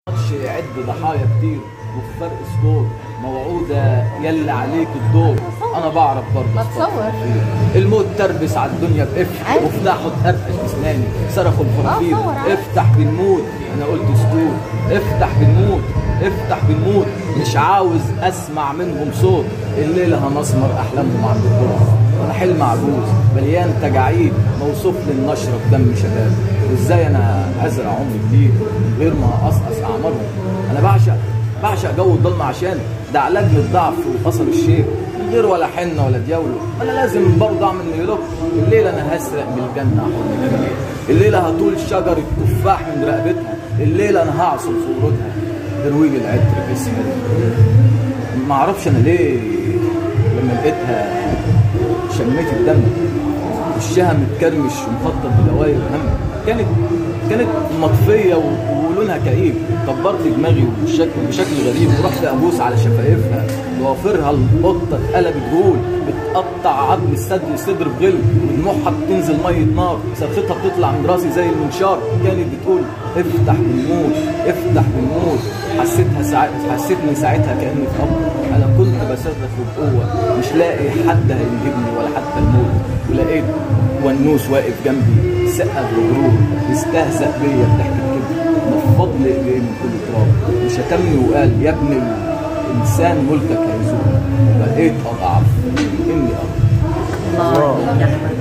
ماتش يعد ضحايا كتير وفي فرق سكور موعودة يلا عليك الدور انا بعرف برضه ما أصطاد. تصور. الموت تربس على الدنيا بقفل أيوة. وفتحوا تقرقش بسناني صرخوا الفرافير آه، صور عادي. افتح بنموت انا قلت سكوت افتح بنموت افتح بنموت مش عاوز اسمع منهم صوت الليله هنسمر احلامهم عند الدور وانا حلم عجوز مليان تجاعيد موصوف للنشره في دم شباب وازاي انا ازرع عمر جديد من غير ما اقصقص اعمارهم انا بعشق بعشق جو الضلمه عشان ده علاج للضعف وقصر الشيء من غير ولا حنه ولا دياوله انا لازم برضه اعمل ميلوك الليله انا هسرق من الجنه حضن جميل الليله هطول شجر التفاح من رقبتها الليله انا هعصر في ورودها ترويج العطر باسمها ما اعرفش انا ليه لما لقيتها شميت الدم وشها متكرمش ومخطط بدواير هم كانت كانت مطفيه و- ولونها كئيب كبرت دماغي بشكل بشكل غريب ورحت ابوس على شفايفها ضوافرها القطه اتقلبت جول بتقطع عظم الصدر الصدر بغل ودموعها بتنزل ميه نار صرختها بتطلع من راسي زي المنشار كانت بتقول افتح بنموت افتح بنموت حسيتها ساعت حسيتني ساعتها كاني في قبر انا كنت بصرخ بقوه مش لاقي حد هينجدني ولا حتى الموت ولقيت ونوس واقف جنبي سقف بغرور استهزأ بيا بضحكة كده نفض لي ايديه من كل تراب وشتمني وقال يا ابن الانسان ملكك هيزول بقيت اضعف اني اضعف الله يا احمد